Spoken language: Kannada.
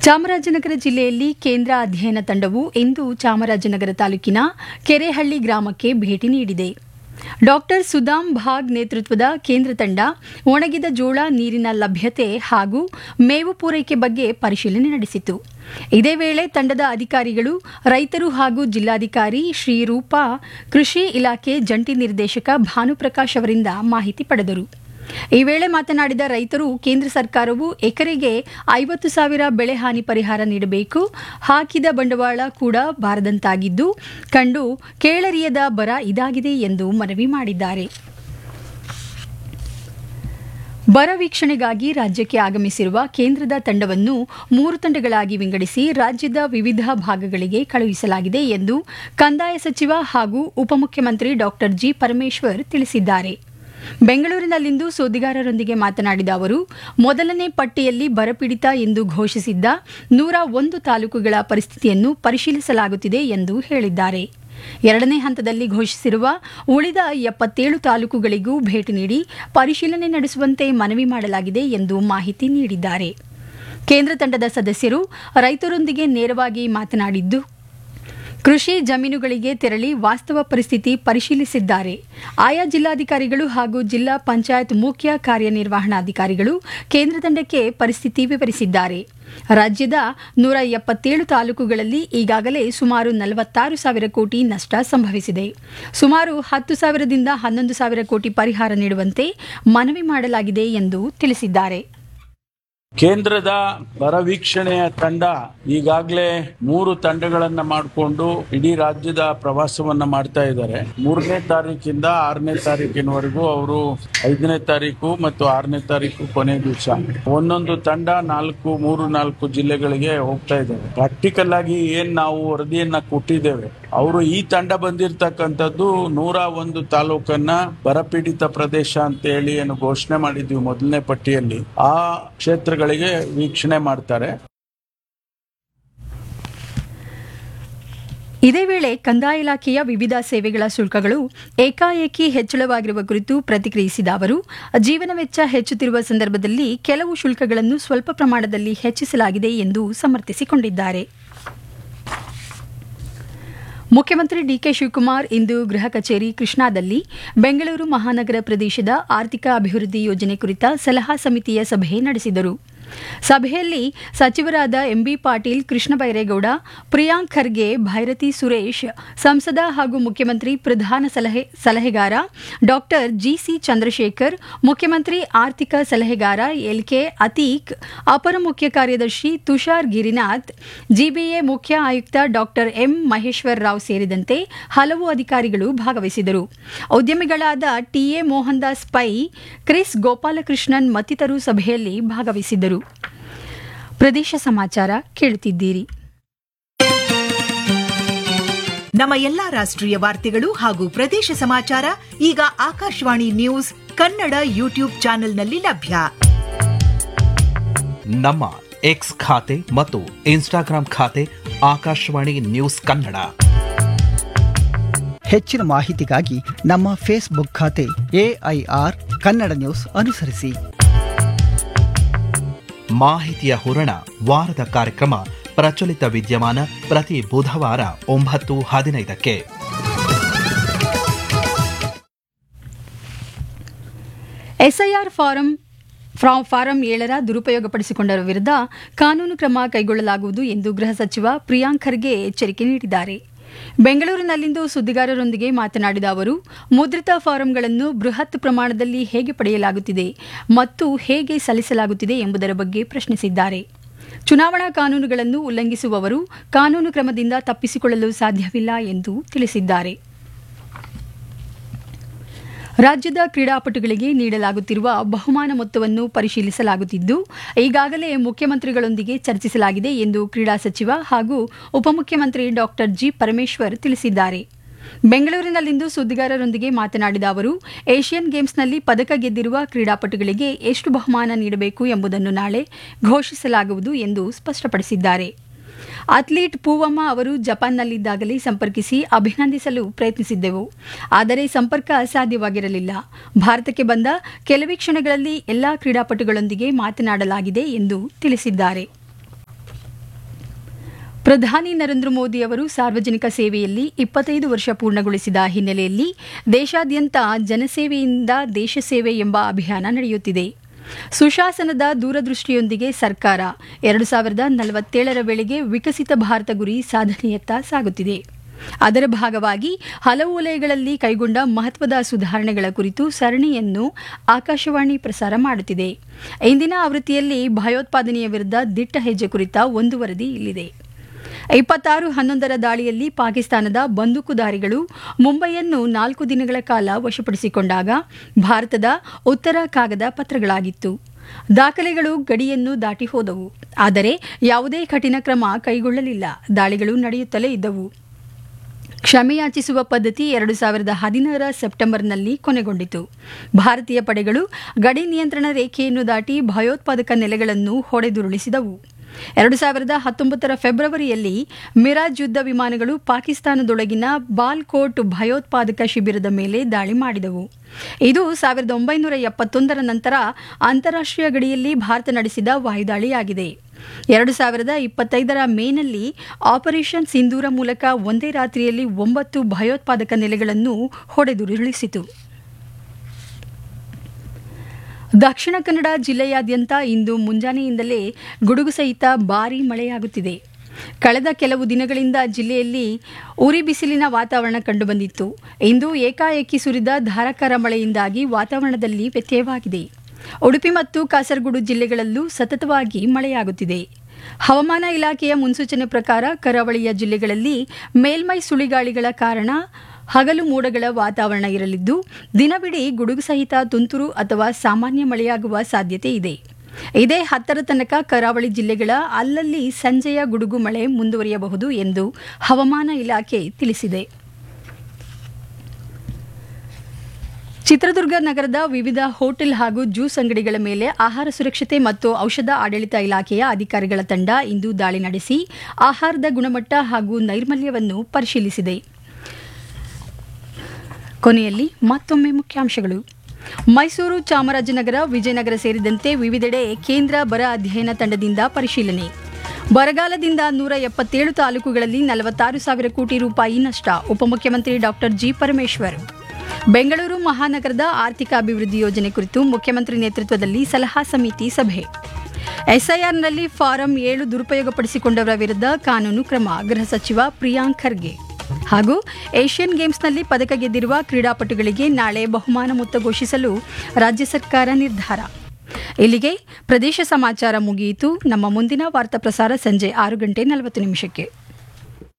ಚಾಮರಾಜನಗರ ಜಿಲ್ಲೆಯಲ್ಲಿ ಕೇಂದ್ರ ಅಧ್ಯಯನ ತಂಡವು ಇಂದು ಚಾಮರಾಜನಗರ ತಾಲೂಕಿನ ಕೆರೆಹಳ್ಳಿ ಗ್ರಾಮಕ್ಕೆ ಭೇಟಿ ನೀಡಿದೆ ಡಾಕ್ಟರ್ ಸುದಾಮ್ ಭಾಗ್ ನೇತೃತ್ವದ ಕೇಂದ್ರ ತಂಡ ಒಣಗಿದ ಜೋಳ ನೀರಿನ ಲಭ್ಯತೆ ಹಾಗೂ ಮೇವು ಪೂರೈಕೆ ಬಗ್ಗೆ ಪರಿಶೀಲನೆ ನಡೆಸಿತು ಇದೇ ವೇಳೆ ತಂಡದ ಅಧಿಕಾರಿಗಳು ರೈತರು ಹಾಗೂ ಜಿಲ್ಲಾಧಿಕಾರಿ ಶ್ರೀರೂಪಾ ಕೃಷಿ ಇಲಾಖೆ ಜಂಟಿ ನಿರ್ದೇಶಕ ಭಾನುಪ್ರಕಾಶ್ ಅವರಿಂದ ಮಾಹಿತಿ ಪಡೆದರು ಈ ವೇಳೆ ಮಾತನಾಡಿದ ರೈತರು ಕೇಂದ್ರ ಸರ್ಕಾರವು ಎಕರೆಗೆ ಐವತ್ತು ಸಾವಿರ ಬೆಳೆ ಹಾನಿ ಪರಿಹಾರ ನೀಡಬೇಕು ಹಾಕಿದ ಬಂಡವಾಳ ಕೂಡ ಬಾರದಂತಾಗಿದ್ದು ಕಂಡು ಕೇಳರಿಯದ ಬರ ಇದಾಗಿದೆ ಎಂದು ಮನವಿ ಮಾಡಿದ್ದಾರೆ ಬರ ವೀಕ್ಷಣೆಗಾಗಿ ರಾಜ್ಯಕ್ಕೆ ಆಗಮಿಸಿರುವ ಕೇಂದ್ರದ ತಂಡವನ್ನು ಮೂರು ತಂಡಗಳಾಗಿ ವಿಂಗಡಿಸಿ ರಾಜ್ಯದ ವಿವಿಧ ಭಾಗಗಳಿಗೆ ಕಳುಹಿಸಲಾಗಿದೆ ಎಂದು ಕಂದಾಯ ಸಚಿವ ಹಾಗೂ ಉಪಮುಖ್ಯಮಂತ್ರಿ ಡಾಕ್ಟರ್ ಜಿ ಪರಮೇಶ್ವರ್ ತಿಳಿಸಿದ್ದಾರೆ ಬೆಂಗಳೂರಿನಲ್ಲಿಂದು ಸುದ್ದಿಗಾರರೊಂದಿಗೆ ಮಾತನಾಡಿದ ಅವರು ಮೊದಲನೇ ಪಟ್ಟಿಯಲ್ಲಿ ಬರಪೀಡಿತ ಎಂದು ಘೋಷಿಸಿದ್ದ ನೂರ ಒಂದು ತಾಲೂಕುಗಳ ಪರಿಸ್ಥಿತಿಯನ್ನು ಪರಿಶೀಲಿಸಲಾಗುತ್ತಿದೆ ಎಂದು ಹೇಳಿದ್ದಾರೆ ಎರಡನೇ ಹಂತದಲ್ಲಿ ಘೋಷಿಸಿರುವ ಉಳಿದ ಎಪ್ಪತ್ತೇಳು ತಾಲೂಕುಗಳಿಗೂ ಭೇಟಿ ನೀಡಿ ಪರಿಶೀಲನೆ ನಡೆಸುವಂತೆ ಮನವಿ ಮಾಡಲಾಗಿದೆ ಎಂದು ಮಾಹಿತಿ ನೀಡಿದ್ದಾರೆ ಕೇಂದ್ರ ತಂಡದ ಸದಸ್ಯರು ರೈತರೊಂದಿಗೆ ನೇರವಾಗಿ ಮಾತನಾಡಿದ್ದು ಕೃಷಿ ಜಮೀನುಗಳಿಗೆ ತೆರಳಿ ವಾಸ್ತವ ಪರಿಸ್ಥಿತಿ ಪರಿಶೀಲಿಸಿದ್ದಾರೆ ಆಯಾ ಜಿಲ್ಲಾಧಿಕಾರಿಗಳು ಹಾಗೂ ಜಿಲ್ಲಾ ಪಂಚಾಯತ್ ಮುಖ್ಯ ಕಾರ್ಯನಿರ್ವಹಣಾಧಿಕಾರಿಗಳು ಕೇಂದ್ರ ತಂಡಕ್ಕೆ ಪರಿಸ್ಥಿತಿ ವಿವರಿಸಿದ್ದಾರೆ ರಾಜ್ಯದ ನೂರ ಎಪ್ಪತ್ತೇಳು ತಾಲೂಕುಗಳಲ್ಲಿ ಈಗಾಗಲೇ ಸುಮಾರು ನಲವತ್ತಾರು ಸಾವಿರ ಕೋಟಿ ನಷ್ಟ ಸಂಭವಿಸಿದೆ ಸುಮಾರು ಹತ್ತು ಸಾವಿರದಿಂದ ಹನ್ನೊಂದು ಸಾವಿರ ಕೋಟಿ ಪರಿಹಾರ ನೀಡುವಂತೆ ಮನವಿ ಮಾಡಲಾಗಿದೆ ಎಂದು ತಿಳಿಸಿದ್ದಾರೆ ಕೇಂದ್ರದ ಬರ ವೀಕ್ಷಣೆಯ ತಂಡ ಈಗಾಗಲೇ ಮೂರು ತಂಡಗಳನ್ನ ಮಾಡಿಕೊಂಡು ಇಡೀ ರಾಜ್ಯದ ಪ್ರವಾಸವನ್ನ ಮಾಡ್ತಾ ಇದ್ದಾರೆ ಮೂರನೇ ತಾರೀಕಿಂದ ಆರನೇ ತಾರೀಕಿನವರೆಗೂ ಅವರು ಐದನೇ ತಾರೀಕು ಮತ್ತು ಆರನೇ ತಾರೀಕು ಕೊನೆ ದಿವಸ ಒಂದೊಂದು ತಂಡ ನಾಲ್ಕು ಮೂರು ನಾಲ್ಕು ಜಿಲ್ಲೆಗಳಿಗೆ ಹೋಗ್ತಾ ಇದ್ದಾರೆ ಪ್ರಾಕ್ಟಿಕಲ್ ಆಗಿ ಏನ್ ನಾವು ವರದಿಯನ್ನ ಕೊಟ್ಟಿದ್ದೇವೆ ಅವರು ಈ ತಂಡ ಬಂದಿರತಕ್ಕಂಥದ್ದು ನೂರ ಒಂದು ತಾಲೂಕನ್ನ ಬರಪೀಡಿತ ಪ್ರದೇಶ ಅಂತ ಹೇಳಿ ಏನು ಘೋಷಣೆ ಮಾಡಿದ್ವಿ ಮೊದಲನೇ ಪಟ್ಟಿಯಲ್ಲಿ ಆ ಕ್ಷೇತ್ರಗಳಿಗೆ ವೀಕ್ಷಣೆ ಮಾಡ್ತಾರೆ ಇದೇ ವೇಳೆ ಕಂದಾಯ ಇಲಾಖೆಯ ವಿವಿಧ ಸೇವೆಗಳ ಶುಲ್ಕಗಳು ಏಕಾಏಕಿ ಹೆಚ್ಚಳವಾಗಿರುವ ಕುರಿತು ಪ್ರತಿಕ್ರಿಯಿಸಿದ ಅವರು ಜೀವನ ವೆಚ್ಚ ಹೆಚ್ಚುತ್ತಿರುವ ಸಂದರ್ಭದಲ್ಲಿ ಕೆಲವು ಶುಲ್ಕಗಳನ್ನು ಸ್ವಲ್ಪ ಪ್ರಮಾಣದಲ್ಲಿ ಹೆಚ್ಚಿಸಲಾಗಿದೆ ಎಂದು ಸಮರ್ಥಿಸಿಕೊಂಡಿದ್ದಾರೆ ಮುಖ್ಯಮಂತ್ರಿ ಡಿಕೆ ಶಿವಕುಮಾರ್ ಇಂದು ಗೃಹ ಕಚೇರಿ ಕೃಷ್ಣಾದಲ್ಲಿ ಬೆಂಗಳೂರು ಮಹಾನಗರ ಪ್ರದೇಶದ ಆರ್ಥಿಕ ಅಭಿವೃದ್ಧಿ ಯೋಜನೆ ಕುರಿತ ಸಲಹಾ ಸಮಿತಿಯ ಸಭೆ ನಡೆಸಿದರು ಸಭೆಯಲ್ಲಿ ಸಚಿವರಾದ ಎಂಬಿ ಪಾಟೀಲ್ ಕೃಷ್ಣ ಬೈರೇಗೌಡ ಪ್ರಿಯಾಂಕ್ ಖರ್ಗೆ ಭೈರತಿ ಸುರೇಶ್ ಸಂಸದ ಹಾಗೂ ಮುಖ್ಯಮಂತ್ರಿ ಪ್ರಧಾನ ಸಲಹೆ ಸಲಹೆಗಾರ ಡಾಕ್ಟರ್ ಜಿಸಿ ಚಂದ್ರಶೇಖರ್ ಮುಖ್ಯಮಂತ್ರಿ ಆರ್ಥಿಕ ಸಲಹೆಗಾರ ಎಲ್ಕೆ ಅತೀಕ್ ಅಪರ ಮುಖ್ಯ ಕಾರ್ಯದರ್ಶಿ ತುಷಾರ್ ಗಿರಿನಾಥ್ ಜಿಬಿಎ ಮುಖ್ಯ ಆಯುಕ್ತ ಡಾಕ್ಟರ್ ಎಂ ಮಹೇಶ್ವರ್ ರಾವ್ ಸೇರಿದಂತೆ ಹಲವು ಅಧಿಕಾರಿಗಳು ಭಾಗವಹಿಸಿದರು ಉದ್ಯಮಿಗಳಾದ ಟಿಎ ಮೋಹನ್ ದಾಸ್ ಪೈ ಕ್ರಿಸ್ ಗೋಪಾಲಕೃಷ್ಣನ್ ಮತ್ತಿತರರು ಸಭೆಯಲ್ಲಿ ಭಾಗವಹಿಸಿದ್ದರು ಪ್ರದೇಶ ಸಮಾಚಾರ ಕೇಳುತ್ತಿದ್ದೀರಿ ನಮ್ಮ ಎಲ್ಲಾ ರಾಷ್ಟ್ರೀಯ ವಾರ್ತೆಗಳು ಹಾಗೂ ಪ್ರದೇಶ ಸಮಾಚಾರ ಈಗ ಆಕಾಶವಾಣಿ ನ್ಯೂಸ್ ಕನ್ನಡ ಯೂಟ್ಯೂಬ್ ಚಾನೆಲ್ನಲ್ಲಿ ಲಭ್ಯ ನಮ್ಮ ಎಕ್ಸ್ ಖಾತೆ ಮತ್ತು ಇನ್ಸ್ಟಾಗ್ರಾಂ ಖಾತೆ ಆಕಾಶವಾಣಿ ನ್ಯೂಸ್ ಕನ್ನಡ ಹೆಚ್ಚಿನ ಮಾಹಿತಿಗಾಗಿ ನಮ್ಮ ಫೇಸ್ಬುಕ್ ಖಾತೆ ಎಐಆರ್ ಕನ್ನಡ ನ್ಯೂಸ್ ಅನುಸರಿಸಿ ಮಾಹಿತಿಯ ಹೂರಣ ವಾರದ ಕಾರ್ಯಕ್ರಮ ಪ್ರಚಲಿತ ವಿದ್ಯಮಾನ ಪ್ರತಿ ಬುಧವಾರ ಒಂಬತ್ತು ಹದಿನೈದಕ್ಕೆ ಎಸ್ಐಆರ್ ಫಾರಂ ಫಾರಂ ಏಳರ ದುರುಪಯೋಗಪಡಿಸಿಕೊಂಡರ ವಿರುದ್ಧ ಕಾನೂನು ಕ್ರಮ ಕೈಗೊಳ್ಳಲಾಗುವುದು ಎಂದು ಗೃಹ ಸಚಿವ ಪ್ರಿಯಾಂಕ್ ಖರ್ಗೆ ಎಚ್ಚರಿಕೆ ನೀಡಿದ್ದಾರೆ ಬೆಂಗಳೂರಿನಲ್ಲಿಂದು ಸುದ್ದಿಗಾರರೊಂದಿಗೆ ಮಾತನಾಡಿದ ಅವರು ಮುದ್ರಿತ ಫಾರಂಗಳನ್ನು ಬೃಹತ್ ಪ್ರಮಾಣದಲ್ಲಿ ಹೇಗೆ ಪಡೆಯಲಾಗುತ್ತಿದೆ ಮತ್ತು ಹೇಗೆ ಸಲ್ಲಿಸಲಾಗುತ್ತಿದೆ ಎಂಬುದರ ಬಗ್ಗೆ ಪ್ರಶ್ನಿಸಿದ್ದಾರೆ ಚುನಾವಣಾ ಕಾನೂನುಗಳನ್ನು ಉಲ್ಲಂಘಿಸುವವರು ಕಾನೂನು ಕ್ರಮದಿಂದ ತಪ್ಪಿಸಿಕೊಳ್ಳಲು ಸಾಧ್ಯವಿಲ್ಲ ಎಂದು ತಿಳಿಸಿದ್ದಾರೆ ರಾಜ್ಯದ ಕ್ರೀಡಾಪಟುಗಳಿಗೆ ನೀಡಲಾಗುತ್ತಿರುವ ಬಹುಮಾನ ಮೊತ್ತವನ್ನು ಪರಿಶೀಲಿಸಲಾಗುತ್ತಿದ್ದು ಈಗಾಗಲೇ ಮುಖ್ಯಮಂತ್ರಿಗಳೊಂದಿಗೆ ಚರ್ಚಿಸಲಾಗಿದೆ ಎಂದು ಕ್ರೀಡಾ ಸಚಿವ ಹಾಗೂ ಉಪಮುಖ್ಯಮಂತ್ರಿ ಡಾಕ್ಟರ್ ಜಿ ಪರಮೇಶ್ವರ್ ತಿಳಿಸಿದ್ದಾರೆ ಬೆಂಗಳೂರಿನಲ್ಲಿಂದು ಸುದ್ದಿಗಾರರೊಂದಿಗೆ ಮಾತನಾಡಿದ ಅವರು ಏಷ್ಯನ್ ಗೇಮ್ಸ್ನಲ್ಲಿ ಪದಕ ಗೆದ್ದಿರುವ ಕ್ರೀಡಾಪಟುಗಳಿಗೆ ಎಷ್ಟು ಬಹುಮಾನ ನೀಡಬೇಕು ಎಂಬುದನ್ನು ನಾಳೆ ಘೋಷಿಸಲಾಗುವುದು ಎಂದು ಸ್ಪಷ್ಟಪಡಿಸಿದ್ದಾರೆ ಅಥ್ಲೀಟ್ ಪೂವಮ್ಮ ಅವರು ಜಪಾನ್ನಲ್ಲಿದ್ದಾಗಲೇ ಸಂಪರ್ಕಿಸಿ ಅಭಿನಂದಿಸಲು ಪ್ರಯತ್ನಿಸಿದ್ದೆವು ಆದರೆ ಸಂಪರ್ಕ ಸಾಧ್ಯವಾಗಿರಲಿಲ್ಲ ಭಾರತಕ್ಕೆ ಬಂದ ಕೆಲವೇ ಕ್ಷಣಗಳಲ್ಲಿ ಎಲ್ಲಾ ಕ್ರೀಡಾಪಟುಗಳೊಂದಿಗೆ ಮಾತನಾಡಲಾಗಿದೆ ಎಂದು ತಿಳಿಸಿದ್ದಾರೆ ಪ್ರಧಾನಿ ನರೇಂದ್ರ ಮೋದಿ ಅವರು ಸಾರ್ವಜನಿಕ ಸೇವೆಯಲ್ಲಿ ಇಪ್ಪತ್ತೈದು ವರ್ಷ ಪೂರ್ಣಗೊಳಿಸಿದ ಹಿನ್ನೆಲೆಯಲ್ಲಿ ದೇಶಾದ್ಯಂತ ಜನಸೇವೆಯಿಂದ ದೇಶ ಸೇವೆ ಎಂಬ ಅಭಿಯಾನ ನಡೆಯುತ್ತಿದೆ ಸುಶಾಸನದ ದೂರದೃಷ್ಟಿಯೊಂದಿಗೆ ಸರ್ಕಾರ ಎರಡು ಸಾವಿರದ ನಲವತ್ತೇಳರ ವೇಳೆಗೆ ವಿಕಸಿತ ಭಾರತ ಗುರಿ ಸಾಧನೆಯತ್ತ ಸಾಗುತ್ತಿದೆ ಅದರ ಭಾಗವಾಗಿ ಹಲವು ವಲಯಗಳಲ್ಲಿ ಕೈಗೊಂಡ ಮಹತ್ವದ ಸುಧಾರಣೆಗಳ ಕುರಿತು ಸರಣಿಯನ್ನು ಆಕಾಶವಾಣಿ ಪ್ರಸಾರ ಮಾಡುತ್ತಿದೆ ಇಂದಿನ ಆವೃತ್ತಿಯಲ್ಲಿ ಭಯೋತ್ಪಾದನೆಯ ವಿರುದ್ಧ ದಿಟ್ಟ ಹೆಜ್ಜೆ ಕುರಿತ ಒಂದು ವರದಿ ಇಲ್ಲಿದೆ ಇಪ್ಪತ್ತಾರು ಹನ್ನೊಂದರ ದಾಳಿಯಲ್ಲಿ ಪಾಕಿಸ್ತಾನದ ಬಂದೂಕುದಾರಿಗಳು ಮುಂಬೈಯನ್ನು ನಾಲ್ಕು ದಿನಗಳ ಕಾಲ ವಶಪಡಿಸಿಕೊಂಡಾಗ ಭಾರತದ ಉತ್ತರ ಕಾಗದ ಪತ್ರಗಳಾಗಿತ್ತು ದಾಖಲೆಗಳು ಗಡಿಯನ್ನು ದಾಟಿ ಹೋದವು ಆದರೆ ಯಾವುದೇ ಕಠಿಣ ಕ್ರಮ ಕೈಗೊಳ್ಳಲಿಲ್ಲ ದಾಳಿಗಳು ನಡೆಯುತ್ತಲೇ ಇದ್ದವು ಕ್ಷಮೆಯಾಚಿಸುವ ಪದ್ಧತಿ ಎರಡು ಸಾವಿರದ ಹದಿನಾರ ಸೆಪ್ಟೆಂಬರ್ನಲ್ಲಿ ಕೊನೆಗೊಂಡಿತು ಭಾರತೀಯ ಪಡೆಗಳು ಗಡಿ ನಿಯಂತ್ರಣ ರೇಖೆಯನ್ನು ದಾಟಿ ಭಯೋತ್ಪಾದಕ ನೆಲೆಗಳನ್ನು ಹೊಡೆದುರುಳಿಸಿದವು ಎರಡು ಸಾವಿರದ ಹತ್ತೊಂಬತ್ತರ ಫೆಬ್ರವರಿಯಲ್ಲಿ ಮಿರಾಜ್ ಯುದ್ಧ ವಿಮಾನಗಳು ಪಾಕಿಸ್ತಾನದೊಳಗಿನ ಬಾಲ್ಕೋಟ್ ಭಯೋತ್ಪಾದಕ ಶಿಬಿರದ ಮೇಲೆ ದಾಳಿ ಮಾಡಿದವು ಇದು ಸಾವಿರದ ಒಂಬೈನೂರ ಎಪ್ಪತ್ತೊಂದರ ನಂತರ ಅಂತಾರಾಷ್ಟ್ರೀಯ ಗಡಿಯಲ್ಲಿ ಭಾರತ ನಡೆಸಿದ ವಾಯುದಾಳಿಯಾಗಿದೆ ಎರಡು ಸಾವಿರದ ಇಪ್ಪತ್ತೈದರ ಮೇನಲ್ಲಿ ಆಪರೇಷನ್ ಸಿಂಧೂರ ಮೂಲಕ ಒಂದೇ ರಾತ್ರಿಯಲ್ಲಿ ಒಂಬತ್ತು ಭಯೋತ್ಪಾದಕ ನೆಲೆಗಳನ್ನು ಹೊಡೆದುರುಳಿಸಿತು ದಕ್ಷಿಣ ಕನ್ನಡ ಜಿಲ್ಲೆಯಾದ್ಯಂತ ಇಂದು ಮುಂಜಾನೆಯಿಂದಲೇ ಗುಡುಗು ಸಹಿತ ಭಾರೀ ಮಳೆಯಾಗುತ್ತಿದೆ ಕಳೆದ ಕೆಲವು ದಿನಗಳಿಂದ ಜಿಲ್ಲೆಯಲ್ಲಿ ಉರಿ ಬಿಸಿಲಿನ ವಾತಾವರಣ ಕಂಡುಬಂದಿತ್ತು ಇಂದು ಏಕಾಏಕಿ ಸುರಿದ ಧಾರಾಕಾರ ಮಳೆಯಿಂದಾಗಿ ವಾತಾವರಣದಲ್ಲಿ ವ್ಯತ್ಯಯವಾಗಿದೆ ಉಡುಪಿ ಮತ್ತು ಕಾಸರಗೋಡು ಜಿಲ್ಲೆಗಳಲ್ಲೂ ಸತತವಾಗಿ ಮಳೆಯಾಗುತ್ತಿದೆ ಹವಾಮಾನ ಇಲಾಖೆಯ ಮುನ್ಸೂಚನೆ ಪ್ರಕಾರ ಕರಾವಳಿಯ ಜಿಲ್ಲೆಗಳಲ್ಲಿ ಮೇಲ್ಮೈ ಸುಳಿಗಾಳಿಗಳ ಕಾರಣ ಹಗಲು ಮೋಡಗಳ ವಾತಾವರಣ ಇರಲಿದ್ದು ದಿನವಿಡೀ ಗುಡುಗು ಸಹಿತ ತುಂತುರು ಅಥವಾ ಸಾಮಾನ್ಯ ಮಳೆಯಾಗುವ ಸಾಧ್ಯತೆ ಇದೆ ಇದೇ ಹತ್ತರ ತನಕ ಕರಾವಳಿ ಜಿಲ್ಲೆಗಳ ಅಲ್ಲಲ್ಲಿ ಸಂಜೆಯ ಗುಡುಗು ಮಳೆ ಮುಂದುವರಿಯಬಹುದು ಎಂದು ಹವಾಮಾನ ಇಲಾಖೆ ತಿಳಿಸಿದೆ ಚಿತ್ರದುರ್ಗ ನಗರದ ವಿವಿಧ ಹೋಟೆಲ್ ಹಾಗೂ ಜ್ಯೂಸ್ ಅಂಗಡಿಗಳ ಮೇಲೆ ಆಹಾರ ಸುರಕ್ಷತೆ ಮತ್ತು ಔಷಧ ಆಡಳಿತ ಇಲಾಖೆಯ ಅಧಿಕಾರಿಗಳ ತಂಡ ಇಂದು ದಾಳಿ ನಡೆಸಿ ಆಹಾರದ ಗುಣಮಟ್ಟ ಹಾಗೂ ನೈರ್ಮಲ್ಯವನ್ನು ಪರಿಶೀಲಿಸಿದೆ ಕೊನೆಯಲ್ಲಿ ಮತ್ತೊಮ್ಮೆ ಮುಖ್ಯಾಂಶಗಳು ಮೈಸೂರು ಚಾಮರಾಜನಗರ ವಿಜಯನಗರ ಸೇರಿದಂತೆ ವಿವಿಧೆಡೆ ಕೇಂದ್ರ ಬರ ಅಧ್ಯಯನ ತಂಡದಿಂದ ಪರಿಶೀಲನೆ ಬರಗಾಲದಿಂದ ನೂರ ಎಪ್ಪತ್ತೇಳು ತಾಲೂಕುಗಳಲ್ಲಿ ನಲವತ್ತಾರು ಸಾವಿರ ಕೋಟಿ ರೂಪಾಯಿ ನಷ್ಟ ಉಪಮುಖ್ಯಮಂತ್ರಿ ಡಾಕ್ಟರ್ ಜಿ ಪರಮೇಶ್ವರ್ ಬೆಂಗಳೂರು ಮಹಾನಗರದ ಆರ್ಥಿಕ ಅಭಿವೃದ್ಧಿ ಯೋಜನೆ ಕುರಿತು ಮುಖ್ಯಮಂತ್ರಿ ನೇತೃತ್ವದಲ್ಲಿ ಸಲಹಾ ಸಮಿತಿ ಸಭೆ ಎಸ್ಐಆರ್ನಲ್ಲಿ ಫಾರಂ ಏಳು ದುರುಪಯೋಗಪಡಿಸಿಕೊಂಡವರ ವಿರುದ್ಧ ಕಾನೂನು ಕ್ರಮ ಗೃಹ ಸಚಿವ ಪ್ರಿಯಾಂಕ್ ಖರ್ಗೆ ಹಾಗೂ ಏಷ್ಯನ್ ಗೇಮ್ಸ್ನಲ್ಲಿ ಪದಕ ಗೆದ್ದಿರುವ ಕ್ರೀಡಾಪಟುಗಳಿಗೆ ನಾಳೆ ಬಹುಮಾನ ಮೊತ್ತ ಘೋಷಿಸಲು ರಾಜ್ಯ ಸರ್ಕಾರ ನಿರ್ಧಾರ ಇಲ್ಲಿಗೆ ಪ್ರದೇಶ ಸಮಾಚಾರ ಮುಗಿಯಿತು ನಮ್ಮ ಮುಂದಿನ ವಾರ್ತಾ ಪ್ರಸಾರ ಸಂಜೆ ಆರು ಗಂಟೆ ನಲವತ್ತು ನಿಮಿಷಕ್ಕೆ